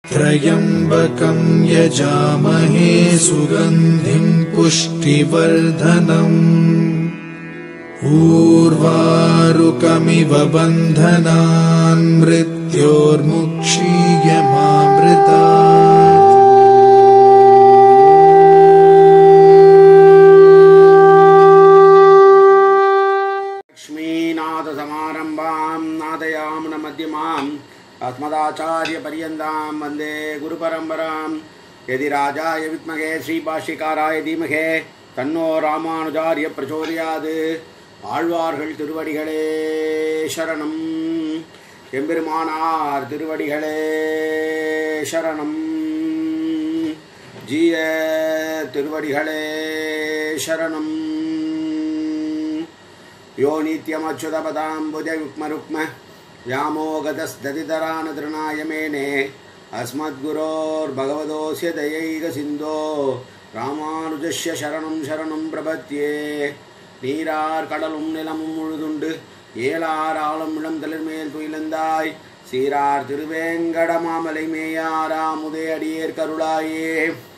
त्र्यम्बकम् यजामहे सुगन्धिम् पुष्टिवर्धनम् ऊर्वारुकमिव बन्धनान् मृत्योर्मुक्षीयमामृता लक्ष्मीनाथसमारम्भां नादयामुनमध्यमाम् अस्मदाचार्यपर्यन्तां वन्दे गुरुपरम्परां यदि राजाय विद्महे श्रीभाष्यकाराय धीमहे தன்னோ ராமானுஜாரிய பிரச்சோதயாது ஆழ்வார்கள் திருவடிகளே சரணம் எம்பெருமானார் திருவடிகளே சரணம் ஜீய திருவடிகளே சரணம் यो नित्यमच्युतपदाम्बुजयुग्मरुक्म व्यामोगतस्तदितरानतृणाय मेने अस्मद्गुरोर्भगवतोऽस्य दयैकसिन्धो ராமானுஜஸ்ய சரணம் சரணம் பிரபத்தியே நீரார் கடலும் நிலமும் முழுதுண்டு ஏலார் ஆழம் இளம் தளிர்மேல் துயிலந்தாய் சீரார் திருவேங்கடமாமலை மேயாராமுதே அடியேர் கருளாயே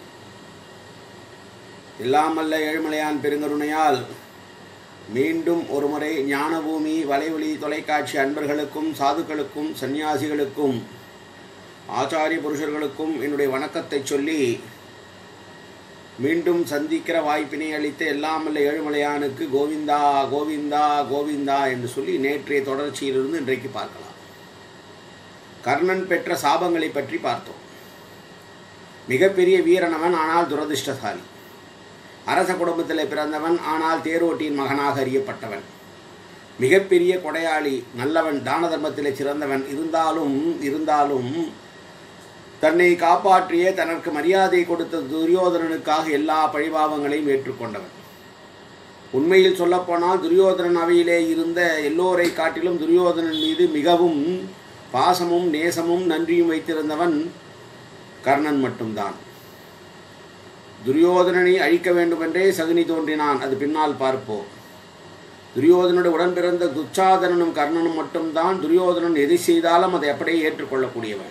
எல்லாமல்ல ஏழுமலையான் பெருங்கருணையால் மீண்டும் ஒருமுறை ஞானபூமி வலைவழி தொலைக்காட்சி அன்பர்களுக்கும் சாதுக்களுக்கும் சந்நியாசிகளுக்கும் ஆச்சாரிய புருஷர்களுக்கும் என்னுடைய வணக்கத்தை சொல்லி மீண்டும் சந்திக்கிற வாய்ப்பினை அளித்த எல்லாமல்ல ஏழுமலையானுக்கு கோவிந்தா கோவிந்தா கோவிந்தா என்று சொல்லி நேற்றைய தொடர்ச்சியிலிருந்து இன்றைக்கு பார்க்கலாம் கர்ணன் பெற்ற சாபங்களை பற்றி பார்த்தோம் மிகப்பெரிய வீரனவன் ஆனால் துரதிர்ஷ்டசாலி அரச குடும்பத்தில் பிறந்தவன் ஆனால் தேரோட்டியின் மகனாக அறியப்பட்டவன் மிகப்பெரிய கொடையாளி நல்லவன் தான தர்மத்திலே சிறந்தவன் இருந்தாலும் இருந்தாலும் தன்னை காப்பாற்றிய தனக்கு மரியாதை கொடுத்த துரியோதனனுக்காக எல்லா பழிபாவங்களையும் ஏற்றுக்கொண்டவன் உண்மையில் சொல்லப்போனால் துரியோதனன் அவையிலே இருந்த எல்லோரை காட்டிலும் துரியோதனன் மீது மிகவும் பாசமும் நேசமும் நன்றியும் வைத்திருந்தவன் கர்ணன் மட்டும்தான் துரியோதனனை அழிக்க வேண்டுமென்றே சகுனி தோன்றினான் அது பின்னால் பார்ப்போம் துரியோதனோட உடன் பிறந்த துச்சாதனனும் கர்ணனும் மட்டும்தான் துரியோதனன் எதை செய்தாலும் அதை அப்படியே ஏற்றுக்கொள்ளக்கூடியவன்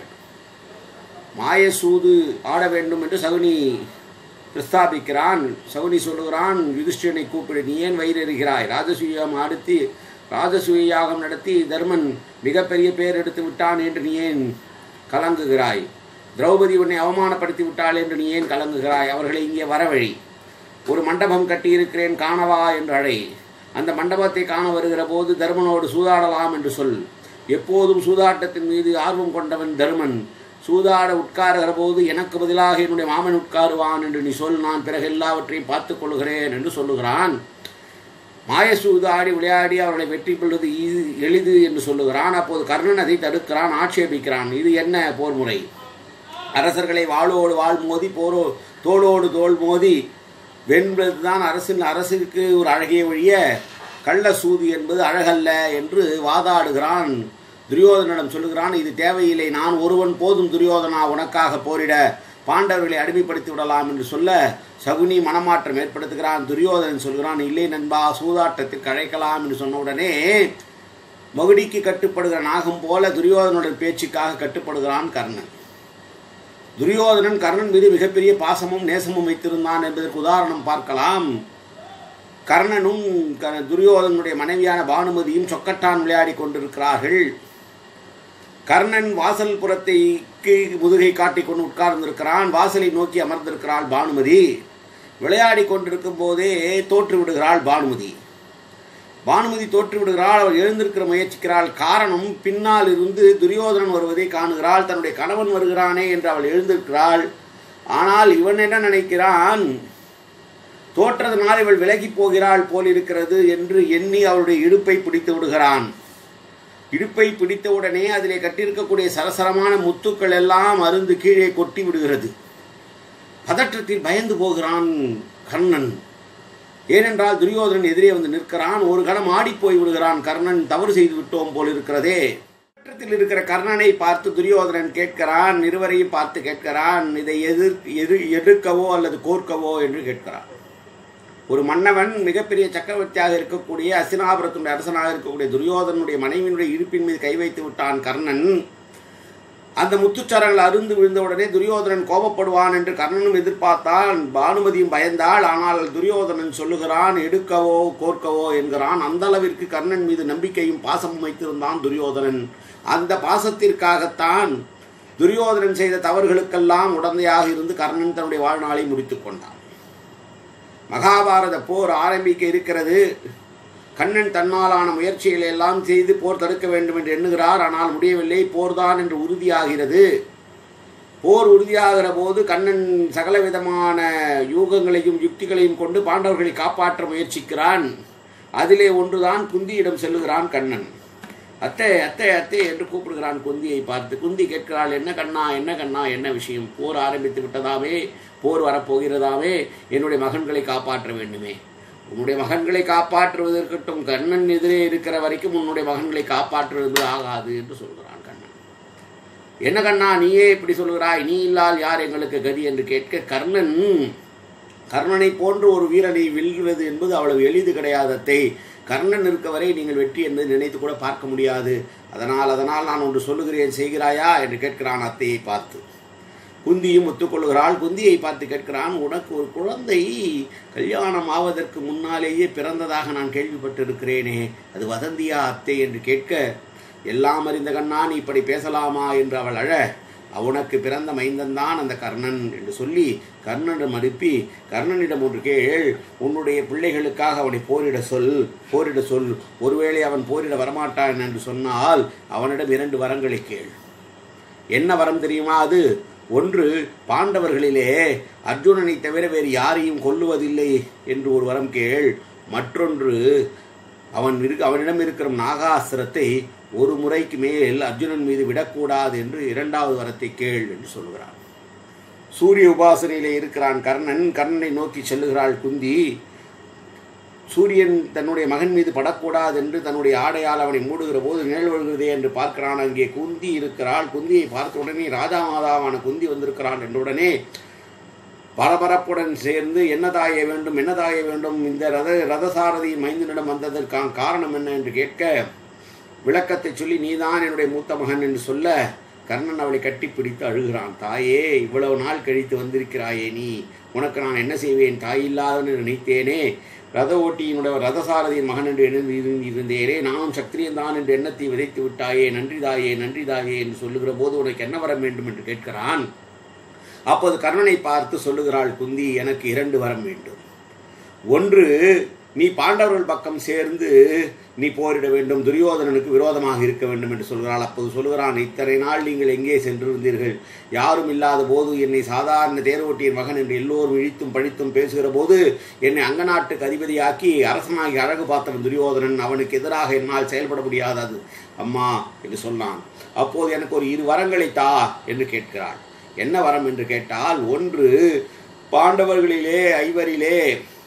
மாயசூது ஆட வேண்டும் என்று சகுனி பிரஸ்தாபிக்கிறான் சகுனி சொல்லுகிறான் யுதிஷ்டனை கூப்பிடு நீ ஏன் வயிறெறுகிறாய் ராஜசூயம் அடுத்து ராஜசூய யாகம் நடத்தி தர்மன் மிகப்பெரிய பேர் எடுத்து விட்டான் என்று நீ ஏன் கலங்குகிறாய் திரௌபதி உன்னை அவமானப்படுத்தி விட்டாள் என்று நீ ஏன் கலங்குகிறாய் அவர்களை இங்கே வரவழி ஒரு மண்டபம் கட்டியிருக்கிறேன் காணவா என்று அழை அந்த மண்டபத்தை காண வருகிற போது தர்மனோடு சூதாடலாம் என்று சொல் எப்போதும் சூதாட்டத்தின் மீது ஆர்வம் கொண்டவன் தர்மன் சூதாட உட்காருகிற போது எனக்கு பதிலாக என்னுடைய மாமன் உட்காருவான் என்று நீ சொல் நான் பிறகு எல்லாவற்றையும் பார்த்துக் கொள்கிறேன் என்று சொல்லுகிறான் மாய சூதாடி விளையாடி அவர்களை வெற்றி கொள்வது எளிது என்று சொல்லுகிறான் அப்போது கர்ணன் அதை தடுக்கிறான் ஆட்சேபிக்கிறான் இது என்ன போர் முறை அரசர்களை வாளோடு வாழ் மோதி போரோ தோளோடு தோல் மோதி வென்பதுதான் அரசின் அரசுக்கு ஒரு அழகிய வழிய கள்ள சூது என்பது அழகல்ல என்று வாதாடுகிறான் துரியோதனிடம் சொல்லுகிறான் இது தேவையில்லை நான் ஒருவன் போதும் துரியோதனா உனக்காக போரிட பாண்டவர்களை அடிமைப்படுத்தி விடலாம் என்று சொல்ல சகுனி மனமாற்றம் ஏற்படுத்துகிறான் துரியோதனன் சொல்கிறான் இல்லை நண்பா சூதாட்டத்திற்கு அழைக்கலாம் என்று சொன்ன உடனே மகுடிக்கு கட்டுப்படுகிற நாகம் போல துரியோதனுடன் பேச்சுக்காக கட்டுப்படுகிறான் கர்ணன் துரியோதனன் கர்ணன் மீது மிகப்பெரிய பாசமும் நேசமும் வைத்திருந்தான் என்பதற்கு உதாரணம் பார்க்கலாம் கர்ணனும் துரியோதனுடைய மனைவியான பானுமதியும் சொக்கட்டான் விளையாடி கொண்டிருக்கிறார்கள் கர்ணன் வாசல் புறத்தைக்கு முதுகை காட்டிக் கொண்டு உட்கார்ந்திருக்கிறான் வாசலை நோக்கி அமர்ந்திருக்கிறாள் பானுமதி விளையாடி கொண்டிருக்கும் போதே தோற்று விடுகிறாள் பானுமதி பானுமதி தோற்று விடுகிறாள் அவள் எழுந்திருக்கிற முயற்சிக்கிறாள் காரணம் பின்னால் இருந்து துரியோதனன் வருவதை காணுகிறாள் தன்னுடைய கணவன் வருகிறானே என்று அவள் எழுந்திருக்கிறாள் ஆனால் இவன் என்ன நினைக்கிறான் தோற்றதனால் இவள் விலகி போகிறாள் போல் இருக்கிறது என்று எண்ணி அவளுடைய இடுப்பை பிடித்து விடுகிறான் இடுப்பை பிடித்தவுடனே அதிலே கட்டியிருக்கக்கூடிய சரசரமான முத்துக்கள் எல்லாம் அருந்து கீழே கொட்டி விடுகிறது பதற்றத்தில் பயந்து போகிறான் கர்ணன் ஏனென்றால் துரியோதனன் எதிரே வந்து நிற்கிறான் ஒரு கணம் ஆடிப்போய் விடுகிறான் கர்ணன் தவறு செய்து விட்டோம் போல் இருக்கிறதே பதற்றத்தில் இருக்கிற கர்ணனை பார்த்து துரியோதனன் கேட்கிறான் இருவரையும் பார்த்து கேட்கிறான் இதை எதிர் எது எதிர்க்கவோ அல்லது கோர்க்கவோ என்று கேட்கிறான் ஒரு மன்னவன் மிகப்பெரிய சக்கரவர்த்தியாக இருக்கக்கூடிய அசினாபுரத்தினுடைய அரசனாக இருக்கக்கூடிய துரியோதனுடைய மனைவியினுடைய இடுப்பின் மீது கை வைத்து விட்டான் கர்ணன் அந்த முத்துச்சரங்கள் அருந்து விழுந்தவுடனே துரியோதனன் கோபப்படுவான் என்று கர்ணனும் எதிர்பார்த்தான் பானுமதியும் பயந்தாள் ஆனால் துரியோதனன் சொல்லுகிறான் எடுக்கவோ கோர்க்கவோ என்கிறான் அந்த அளவிற்கு கர்ணன் மீது நம்பிக்கையும் பாசமும் வைத்திருந்தான் துரியோதனன் அந்த பாசத்திற்காகத்தான் துரியோதனன் செய்த தவறுகளுக்கெல்லாம் உடந்தையாக இருந்து கர்ணன் தன்னுடைய வாழ்நாளை முடித்துக் கொண்டான் மகாபாரத போர் ஆரம்பிக்க இருக்கிறது கண்ணன் தன்னாலான முயற்சிகளை எல்லாம் செய்து போர் தடுக்க வேண்டும் என்று எண்ணுகிறார் ஆனால் முடியவில்லை போர்தான் என்று உறுதியாகிறது போர் உறுதியாகிற போது கண்ணன் சகல விதமான யூகங்களையும் யுக்திகளையும் கொண்டு பாண்டவர்களை காப்பாற்ற முயற்சிக்கிறான் அதிலே ஒன்றுதான் குந்தியிடம் செல்லுகிறான் கண்ணன் அத்தை அத்தை அத்தை என்று கூப்பிடுகிறான் குந்தியை பார்த்து குந்தி கேட்கிறாள் என்ன கண்ணா என்ன கண்ணா என்ன விஷயம் போர் ஆரம்பித்து விட்டதாமே போர் வரப்போகிறதாமே என்னுடைய மகன்களை காப்பாற்ற வேண்டுமே உன்னுடைய மகன்களை காப்பாற்றுவதற்கட்டும் கண்ணன் எதிரே இருக்கிற வரைக்கும் உன்னுடைய மகன்களை காப்பாற்றுவது ஆகாது என்று சொல்கிறான் கண்ணன் என்ன கண்ணா நீயே இப்படி சொல்கிறாய் நீ இல்லால் யார் எங்களுக்கு கதி என்று கேட்க கர்ணன் கர்ணனை போன்று ஒரு வீரனை வெல்கிறது என்பது அவ்வளவு எளிது கிடையாதத்தை கர்ணன் இருக்க வரை நீங்கள் வெற்றி என்பதை நினைத்து கூட பார்க்க முடியாது அதனால் அதனால் நான் ஒன்று சொல்லுகிறேன் செய்கிறாயா என்று கேட்கிறான் அத்தையை பார்த்து குந்தியும் ஒத்துக்கொள்கிறாள் குந்தியை பார்த்து கேட்கிறான் உனக்கு ஒரு குழந்தை கல்யாணம் ஆவதற்கு முன்னாலேயே பிறந்ததாக நான் கேள்விப்பட்டிருக்கிறேனே அது வதந்தியா அத்தை என்று கேட்க எல்லாம் அறிந்த கண்ணா நீ இப்படி பேசலாமா என்று அவள் அழ உனக்கு பிறந்த மைந்தன்தான் அந்த கர்ணன் என்று சொல்லி கர்ணனிடம் அனுப்பி கர்ணனிடம் ஒன்று கேள் உன்னுடைய பிள்ளைகளுக்காக அவனை போரிட சொல் போரிட சொல் ஒருவேளை அவன் போரிட வரமாட்டான் என்று சொன்னால் அவனிடம் இரண்டு வரங்களை கேள் என்ன வரம் தெரியுமா அது ஒன்று பாண்டவர்களிலே அர்ஜுனனை தவிர வேறு யாரையும் கொல்லுவதில்லை என்று ஒரு வரம் கேள் மற்றொன்று அவன் இருக்கு அவனிடம் இருக்கிற நாகாஸ்திரத்தை ஒரு முறைக்கு மேல் அர்ஜுனன் மீது விடக்கூடாது என்று இரண்டாவது வரத்தை கேள் என்று சொல்கிறான் சூரிய உபாசனையிலே இருக்கிறான் கர்ணன் கர்ணனை நோக்கி செல்லுகிறாள் குந்தி சூரியன் தன்னுடைய மகன் மீது படக்கூடாது என்று தன்னுடைய ஆடையால் அவனை மூடுகிற போது நிழல் விழுகிறதே என்று பார்க்கிறான் அங்கே குந்தி இருக்கிறாள் குந்தியை பார்த்த உடனே ராஜா மாதாவான குந்தி வந்திருக்கிறான் என்ற உடனே பரபரப்புடன் சேர்ந்து என்ன தாய வேண்டும் என்ன தாய வேண்டும் இந்த ரத ரதசாரதியின் மைந்தனிடம் வந்ததற்கான காரணம் என்ன என்று கேட்க விளக்கத்தை சொல்லி நீதான் என்னுடைய மூத்த மகன் என்று சொல்ல கர்ணன் அவளை கட்டிப்பிடித்து அழுகிறான் தாயே இவ்வளவு நாள் கழித்து வந்திருக்கிறாயே நீ உனக்கு நான் என்ன செய்வேன் தாய் இல்லாதன்னு நினைத்தேனே ரத ஓட்டியினுடைய ரதசாரதியின் மகன் என்று எண்ணி இருந்தேனே நானும் சத்திரியன் தான் என்று எண்ணத்தை விதைத்து விட்டாயே நன்றி தாயே நன்றி தாயே என்று சொல்லுகிற போது உனக்கு என்ன வர வேண்டும் என்று கேட்கிறான் அப்போது கர்ணனை பார்த்து சொல்லுகிறாள் குந்தி எனக்கு இரண்டு வரம் வேண்டும் ஒன்று நீ பாண்டவர்கள் பக்கம் சேர்ந்து நீ போரிட வேண்டும் துரியோதனனுக்கு விரோதமாக இருக்க வேண்டும் என்று சொல்கிறாள் அப்போது சொல்கிறான் இத்தனை நாள் நீங்கள் எங்கே சென்றிருந்தீர்கள் யாரும் இல்லாத போது என்னை சாதாரண தேரோட்டியின் மகன் என்று எல்லோரும் இழித்தும் பழித்தும் பேசுகிற போது என்னை அங்கநாட்டுக்கு அதிபதியாக்கி அரசனாகி அழகு பார்த்தவன் துரியோதனன் அவனுக்கு எதிராக என்னால் செயல்பட முடியாதது அம்மா என்று சொன்னான் அப்போது எனக்கு ஒரு இரு வரங்களை தா என்று கேட்கிறாள் என்ன வரம் என்று கேட்டால் ஒன்று பாண்டவர்களிலே ஐவரிலே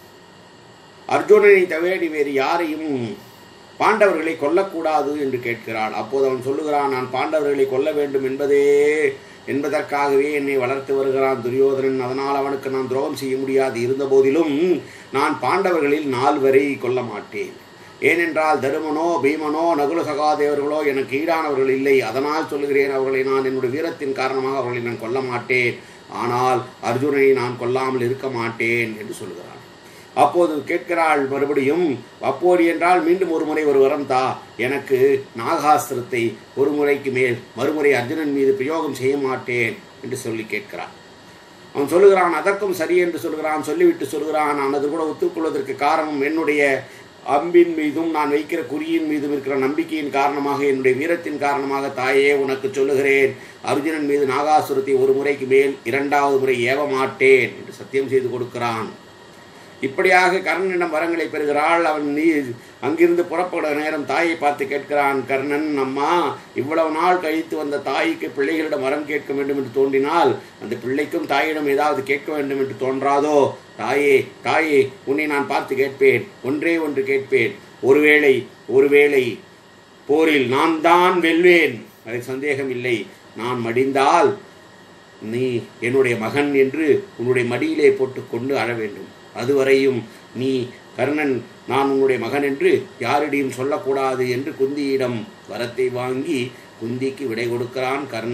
அர்ஜுனனை தவிர நீ வேறு யாரையும் பாண்டவர்களை கொல்லக்கூடாது என்று கேட்கிறாள் அப்போது அவன் சொல்லுகிறான் நான் பாண்டவர்களை கொல்ல வேண்டும் என்பதே என்பதற்காகவே என்னை வளர்த்து வருகிறான் துரியோதனன் அதனால் அவனுக்கு நான் துரோகம் செய்ய முடியாது இருந்த போதிலும் நான் பாண்டவர்களில் நால்வரை கொல்ல மாட்டேன் ஏனென்றால் தருமனோ பீமனோ நகுல சகாதேவர்களோ எனக்கு ஈடானவர்கள் இல்லை அதனால் சொல்லுகிறேன் அவர்களை நான் என்னுடைய வீரத்தின் காரணமாக அவர்களை நான் கொல்ல மாட்டேன் ஆனால் அர்ஜுனனை நான் கொல்லாமல் இருக்க மாட்டேன் என்று சொல்கிறான் அப்போது கேட்கிறாள் மறுபடியும் அப்போது என்றால் மீண்டும் ஒரு முறை ஒரு வரம் தா எனக்கு நாகாஸ்திரத்தை ஒரு முறைக்கு மேல் மறுமுறை அர்ஜுனன் மீது பிரயோகம் செய்ய மாட்டேன் என்று சொல்லி கேட்கிறான் அவன் சொல்லுகிறான் அதற்கும் சரி என்று சொல்கிறான் சொல்லிவிட்டு சொல்கிறான் நான் அது கூட ஒத்துக்கொள்வதற்கு காரணம் என்னுடைய அம்பின் மீதும் நான் வைக்கிற குறியின் மீதும் இருக்கிற நம்பிக்கையின் காரணமாக என்னுடைய வீரத்தின் காரணமாக தாயே உனக்கு சொல்லுகிறேன் அர்ஜுனன் மீது நாகாசுரத்தை ஒரு முறைக்கு மேல் இரண்டாவது முறை ஏவ மாட்டேன் என்று சத்தியம் செய்து கொடுக்கிறான் இப்படியாக கர்ணனிடம் வரங்களை பெறுகிறாள் அவன் நீ அங்கிருந்து புறப்பட நேரம் தாயை பார்த்து கேட்கிறான் கர்ணன் அம்மா இவ்வளவு நாள் கழித்து வந்த தாய்க்கு பிள்ளைகளிடம் வரம் கேட்க வேண்டும் என்று தோன்றினால் அந்த பிள்ளைக்கும் தாயிடம் ஏதாவது கேட்க வேண்டும் என்று தோன்றாதோ தாயே தாயே உன்னை நான் பார்த்து கேட்பேன் ஒன்றே ஒன்று கேட்பேன் ஒருவேளை ஒருவேளை போரில் நான் தான் வெல்வேன் அதில் சந்தேகம் இல்லை நான் மடிந்தால் நீ என்னுடைய மகன் என்று உன்னுடைய மடியிலே போட்டுக்கொண்டு அழ வேண்டும் அதுவரையும் நீ கர்ணன் நான் உன்னுடைய மகன் என்று யாரிடையும் சொல்லக்கூடாது என்று குந்தியிடம் வரத்தை வாங்கி குந்திக்கு விடை கொடுக்கிறான் கர்ணன்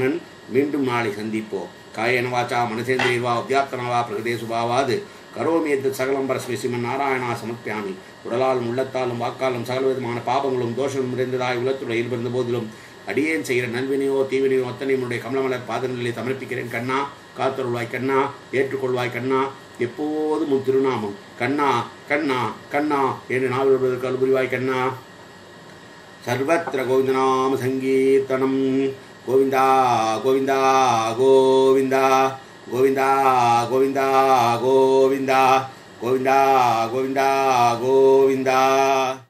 மீண்டும் நாளை சந்திப்போம் காயன வாச்சா மனசேந்திரியவா உத்யாப்தனவா பிரகதே சுபாவாது கரோமி எத்து சகலம் பரஸ்மை சிமன் நாராயணா சமர்ப்பியாமி உடலாலும் உள்ளத்தாலும் வாக்காலும் சகல விதமான பாபங்களும் தோஷமும் நிறைந்ததாய் உலகத்துடைய இருந்த போதிலும் அடியேன் செய்கிற நல்வினையோ தீவினையோ அத்தனை உன்னுடைய கமலமலர் பாதங்களிலே சமர்ப்பிக்கிறேன் கண்ணா காத்தருள்வாய் கண்ணா ஏற்றுக்கொள்வாய் கண்ணா எப்போதும் உன் திருநாமம் கண்ணா கண்ணா கண்ணா என்று நாவல் வருவதற்கு அலுபுரிவாய் கண்ணா சர்வத்திர கோவிந்தநாம சங்கீர்த்தனம் கோவிந்தா கோவிந்தா கோவிந்தா கோவிந்தா கோவிந்தா கோவிந்தா கோவிந்தா கோவிந்தா கோவிந்தா